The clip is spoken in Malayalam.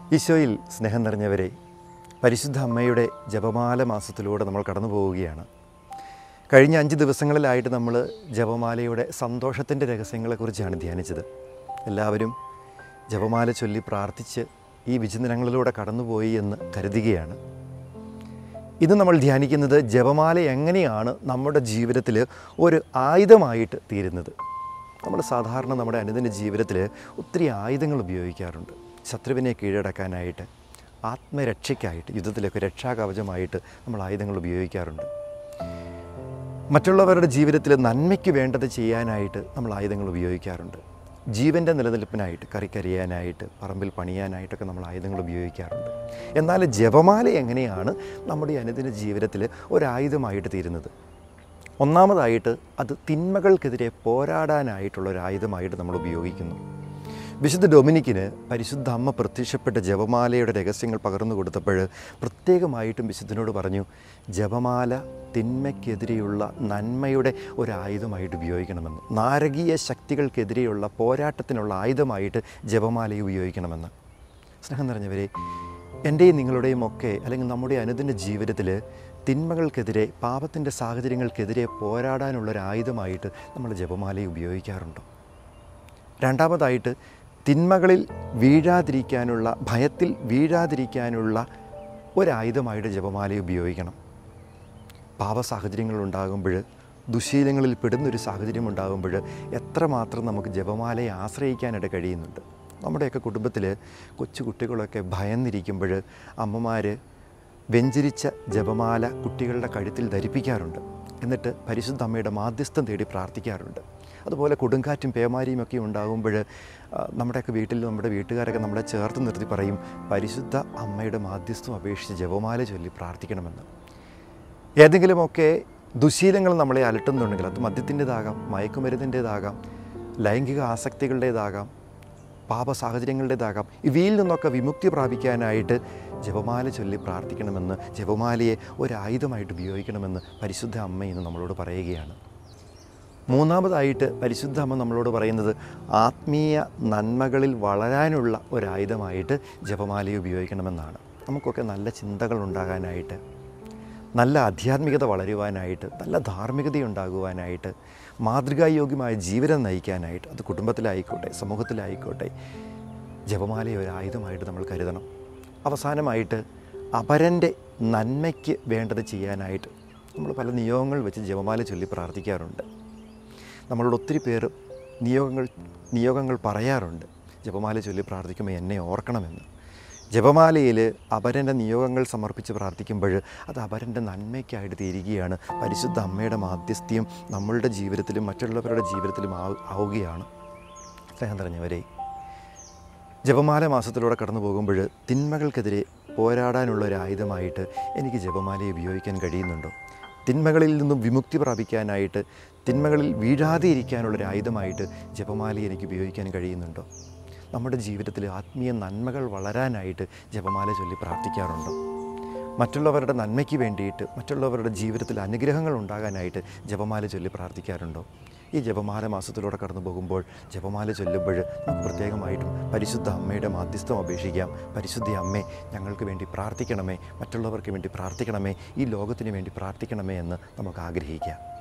ഈശോയിൽ സ്നേഹം നിറഞ്ഞവരെ പരിശുദ്ധ അമ്മയുടെ ജപമാല മാസത്തിലൂടെ നമ്മൾ കടന്നു പോവുകയാണ് കഴിഞ്ഞ അഞ്ച് ദിവസങ്ങളിലായിട്ട് നമ്മൾ ജപമാലയുടെ സന്തോഷത്തിൻ്റെ രഹസ്യങ്ങളെക്കുറിച്ചാണ് ധ്യാനിച്ചത് എല്ലാവരും ജപമാല ചൊല്ലി പ്രാർത്ഥിച്ച് ഈ വിചിന്തനങ്ങളിലൂടെ കടന്നുപോയി എന്ന് കരുതുകയാണ് ഇന്ന് നമ്മൾ ധ്യാനിക്കുന്നത് ജപമാല എങ്ങനെയാണ് നമ്മുടെ ജീവിതത്തിൽ ഒരു ആയുധമായിട്ട് തീരുന്നത് നമ്മൾ സാധാരണ നമ്മുടെ അനുദിന ജീവിതത്തിൽ ഒത്തിരി ആയുധങ്ങൾ ഉപയോഗിക്കാറുണ്ട് ശത്രുവിനെ കീഴടക്കാനായിട്ട് ആത്മരക്ഷയ്ക്കായിട്ട് യുദ്ധത്തിലൊക്കെ രക്ഷാകവചമായിട്ട് നമ്മൾ ആയുധങ്ങൾ ഉപയോഗിക്കാറുണ്ട് മറ്റുള്ളവരുടെ ജീവിതത്തിൽ നന്മയ്ക്ക് വേണ്ടത് ചെയ്യാനായിട്ട് നമ്മൾ ആയുധങ്ങൾ ഉപയോഗിക്കാറുണ്ട് ജീവൻ്റെ നിലനിൽപ്പിനായിട്ട് കറിക്കരിയാനായിട്ട് പറമ്പിൽ പണിയാനായിട്ടൊക്കെ നമ്മൾ ആയുധങ്ങൾ ഉപയോഗിക്കാറുണ്ട് എന്നാൽ ജപമാല എങ്ങനെയാണ് നമ്മുടെ ഈ അനുദിന ജീവിതത്തിൽ ഒരായുധമായിട്ട് തീരുന്നത് ഒന്നാമതായിട്ട് അത് തിന്മകൾക്കെതിരെ പോരാടാനായിട്ടുള്ള ഒരു ആയുധമായിട്ട് നമ്മൾ ഉപയോഗിക്കുന്നു വിശുദ്ധ ഡൊമിനിക്കിന് പരിശുദ്ധ അമ്മ പ്രത്യക്ഷപ്പെട്ട ജപമാലയുടെ രഹസ്യങ്ങൾ പകർന്നു കൊടുത്തപ്പോൾ പ്രത്യേകമായിട്ടും വിശുദ്ധനോട് പറഞ്ഞു ജപമാല തിന്മയ്ക്കെതിരെയുള്ള നന്മയുടെ ഒരു ആയുധമായിട്ട് ഉപയോഗിക്കണമെന്ന് നാരകീയ ശക്തികൾക്കെതിരെയുള്ള പോരാട്ടത്തിനുള്ള ആയുധമായിട്ട് ജപമാലയെ ഉപയോഗിക്കണമെന്ന് സ്നേഹം നിറഞ്ഞവരെ എൻ്റെയും നിങ്ങളുടെയും ഒക്കെ അല്ലെങ്കിൽ നമ്മുടെ അനുദിന ജീവിതത്തിൽ തിന്മകൾക്കെതിരെ പാപത്തിൻ്റെ സാഹചര്യങ്ങൾക്കെതിരെ പോരാടാനുള്ള ഒരു ആയുധമായിട്ട് നമ്മൾ ജപമാലയെ ഉപയോഗിക്കാറുണ്ടോ രണ്ടാമതായിട്ട് തിന്മകളിൽ വീഴാതിരിക്കാനുള്ള ഭയത്തിൽ വീഴാതിരിക്കാനുള്ള ഒരായുധമായിട്ട് ജപമാല ഉപയോഗിക്കണം പാപ സാഹചര്യങ്ങൾ ഉണ്ടാകുമ്പോൾ ദുശീലങ്ങളിൽ പെടുന്നൊരു സാഹചര്യം ഉണ്ടാകുമ്പോൾ എത്രമാത്രം നമുക്ക് ജപമാലയെ ആശ്രയിക്കാനായിട്ട് കഴിയുന്നുണ്ട് നമ്മുടെയൊക്കെ കുടുംബത്തിൽ കൊച്ചു കുട്ടികളൊക്കെ ഭയന്നിരിക്കുമ്പോൾ അമ്മമാർ വെഞ്ചരിച്ച ജപമാല കുട്ടികളുടെ കഴുത്തിൽ ധരിപ്പിക്കാറുണ്ട് എന്നിട്ട് പരിശുദ്ധ അമ്മയുടെ മാധ്യസ്ഥം തേടി പ്രാർത്ഥിക്കാറുണ്ട് അതുപോലെ കൊടുങ്കാറ്റും പേമാരിയും ഒക്കെ ഉണ്ടാകുമ്പോൾ നമ്മുടെയൊക്കെ വീട്ടിൽ നമ്മുടെ വീട്ടുകാരൊക്കെ നമ്മളെ ചേർത്ത് നിർത്തി പറയും പരിശുദ്ധ അമ്മയുടെ മാധ്യസ്ഥം അപേക്ഷിച്ച് ജപമാല ചൊല്ലി പ്രാർത്ഥിക്കണമെന്ന് ഏതെങ്കിലുമൊക്കെ ദുശീലങ്ങൾ നമ്മളെ അലട്ടുന്നുണ്ടെങ്കിൽ അത് മദ്യത്തിൻ്റെതാകാം മയക്കുമരുന്നിൻ്റേതാകാം ലൈംഗിക ആസക്തികളുടേതാകാം പാപ സാഹചര്യങ്ങളുടേതാകാം ഇവയിൽ നിന്നൊക്കെ വിമുക്തി പ്രാപിക്കാനായിട്ട് ജപമാല ചൊല്ലി പ്രാർത്ഥിക്കണമെന്ന് ജപമാലയെ ഒരായുധമായിട്ട് ഉപയോഗിക്കണമെന്ന് പരിശുദ്ധ അമ്മ ഇന്ന് നമ്മളോട് പറയുകയാണ് മൂന്നാമതായിട്ട് പരിശുദ്ധ അമ്മ നമ്മളോട് പറയുന്നത് ആത്മീയ നന്മകളിൽ വളരാനുള്ള ഒരായുധമായിട്ട് ജപമാലയെ ഉപയോഗിക്കണമെന്നാണ് നമുക്കൊക്കെ നല്ല ചിന്തകൾ ഉണ്ടാകാനായിട്ട് നല്ല ആധ്യാത്മികത വളരുവാനായിട്ട് നല്ല ധാർമ്മികത ഉണ്ടാകുവാനായിട്ട് മാതൃകായോഗ്യമായ ജീവിതം നയിക്കാനായിട്ട് അത് കുടുംബത്തിലായിക്കോട്ടെ സമൂഹത്തിലായിക്കോട്ടെ ജപമാലയെ ഒരു ആയുധമായിട്ട് നമ്മൾ കരുതണം അവസാനമായിട്ട് അപരൻ്റെ നന്മയ്ക്ക് വേണ്ടത് ചെയ്യാനായിട്ട് നമ്മൾ പല നിയോഗങ്ങൾ വെച്ച് ജപമാല ചൊല്ലി പ്രാർത്ഥിക്കാറുണ്ട് നമ്മളോട് ഒത്തിരി പേർ നിയോഗങ്ങൾ നിയോഗങ്ങൾ പറയാറുണ്ട് ജപമാല ചൊല്ലി പ്രാർത്ഥിക്കുമ്പോൾ എന്നെ ഓർക്കണമെന്ന് ജപമാലയിൽ അപരൻ്റെ നിയോഗങ്ങൾ സമർപ്പിച്ച് പ്രാർത്ഥിക്കുമ്പോൾ അത് അപരൻ്റെ നന്മയ്ക്കായിട്ട് തീരുകയാണ് പരിശുദ്ധ അമ്മയുടെ മാധ്യസ്ഥ്യം നമ്മളുടെ ജീവിതത്തിലും മറ്റുള്ളവരുടെ ജീവിതത്തിലും ആവ- ആവുകയാണ് സ്നേഹം നിറഞ്ഞവരെ ജപമാല മാസത്തിലൂടെ കടന്നു പോകുമ്പോൾ തിന്മകൾക്കെതിരെ പോരാടാനുള്ള ഒരു ആയുധമായിട്ട് എനിക്ക് ജപമാലയെ ഉപയോഗിക്കാൻ കഴിയുന്നുണ്ടോ തിന്മകളിൽ നിന്നും വിമുക്തി പ്രാപിക്കാനായിട്ട് തിന്മകളിൽ വീഴാതെ ഇരിക്കാനുള്ള ഒരു ആയുധമായിട്ട് ജപമാലയെ എനിക്ക് ഉപയോഗിക്കാൻ കഴിയുന്നുണ്ടോ നമ്മുടെ ജീവിതത്തിൽ ആത്മീയ നന്മകൾ വളരാനായിട്ട് ജപമാല ചൊല്ലി പ്രാർത്ഥിക്കാറുണ്ടോ മറ്റുള്ളവരുടെ നന്മയ്ക്ക് വേണ്ടിയിട്ട് മറ്റുള്ളവരുടെ ജീവിതത്തിൽ അനുഗ്രഹങ്ങൾ ഉണ്ടാകാനായിട്ട് ജപമാല ചൊല്ലി പ്രാർത്ഥിക്കാറുണ്ടോ ഈ ജപമാല മാസത്തിലൂടെ കടന്നു പോകുമ്പോൾ ജപമാല ചൊല്ലുമ്പോൾ നമുക്ക് പ്രത്യേകമായിട്ടും പരിശുദ്ധ അമ്മയുടെ മാധ്യസ്ഥം അപേക്ഷിക്കാം പരിശുദ്ധ അമ്മേ ഞങ്ങൾക്ക് വേണ്ടി പ്രാർത്ഥിക്കണമേ മറ്റുള്ളവർക്ക് വേണ്ടി പ്രാർത്ഥിക്കണമേ ഈ ലോകത്തിന് വേണ്ടി പ്രാർത്ഥിക്കണമേ എന്ന് നമുക്ക് ആഗ്രഹിക്കാം